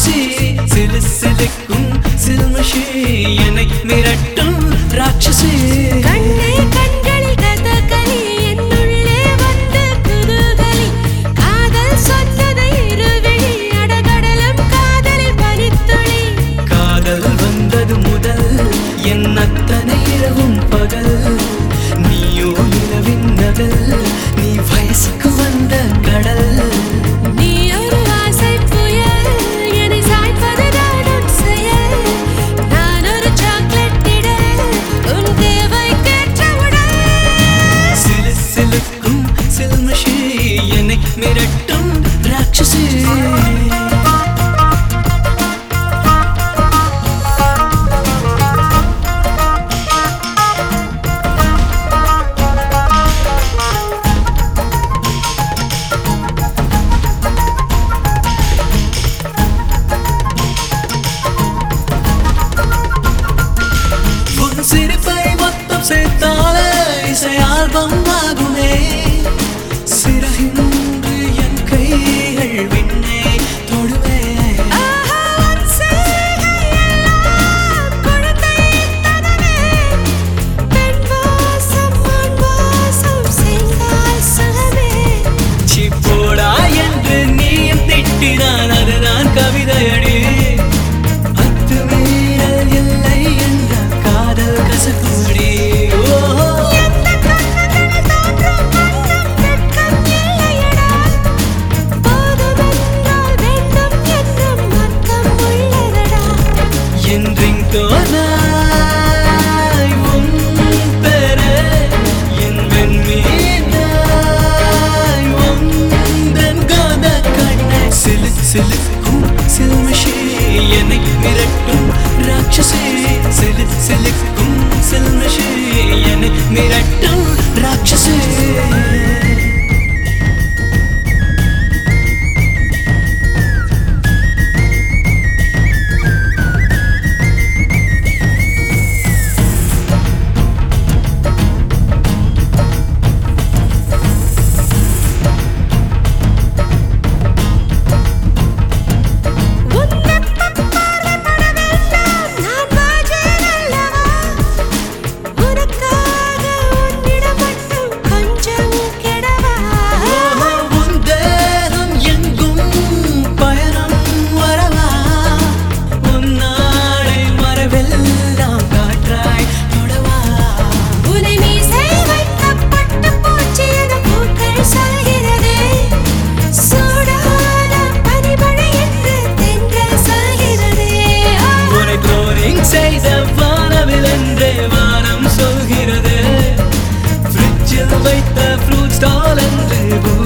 ராட்சசி சிலு சிலுக்கும் சில்மஷி என்னை மிரட்டும் ராட்சசி கண்ணே கண்களில் கதகளி என்னுள்ளே வந்த குதூகலி காதல் சொன்னதை இருவிழி அடகடலும் காதலில் பனித்துளி காதல் வந்தது முதல் என் அத்தனை இரவும் பகல் நீயோ நிலவின் நகல் நீ வயசுக்கு வந்த கடல் நீ ஒரு ஆசை புயல் என்னை சாய்ப்பது நானும் செயல் நான் ஒரு சாக்லேட் இடல் உன் தேவைக்கேற்ற உடல் சிலு சிலுக்கும் சில்மஷி என்னை மிரட்டும் ராட்சசி உன் சிரிப்பை மொத்தம் சேர்த்தால இசை ஆல்பம் ஆகுமே சிறகின்று என் கைகள் விண்ணே தொடுவே ஆஹா உன் செய்கையெல்லாம் குழந்தை தனமே பெண் வாசம் ஆண் வாசம் சேர்ந்தால் சுகமே சிப்போடா என்று நீயும் திட்டினான் அதுதான் கவிதையடி அத்துமீறல் இல்லை என்ற காதல் கசக்குடி ஓஹோ எந்த கண்ணங்களில் தோன்றும் வண்ணம் வெட்கம் இல்லையடா போதுமென்றால் வேண்டும் என்னும் அர்த்தம் உள்ளதடா என்றிங் தோனாய் உன் பெற என் வெண்மீனாய் உந்தன் காத கண்ணை சிலு சிலுக்கும் சில்மிஷி என்னை மிரட்டும் ராட்சசி சிலு சிலுக்கும் சில்மிஷி என்னை மிரட்டும் ராட்சசி உன்னப் பார்வைப்பட வேண்டாம் நான் வாஜேன் அல்லவா உனக்காக உன்னிடம் மட்டும் கொஞ்சம் கெடவா உன் தேகம் எங்கும் பயணம் வரவா உன் நாளை மரவெல்லாம் காற்றாய் தொடவா உனை மீசை வைக்கப்பட்ட பூச்சி என பூக்கள் சொல்கிறதே சூடான பனிமழை என்று தென்றல் சொல்கிறதே உன்னை க்ளோரிங் செய்த வானவில் என்றே வானம் சொல்கிறது ஃப்ரிட்ஜில் வைத்த ஃப்ரூட் ஸ்டால் என்று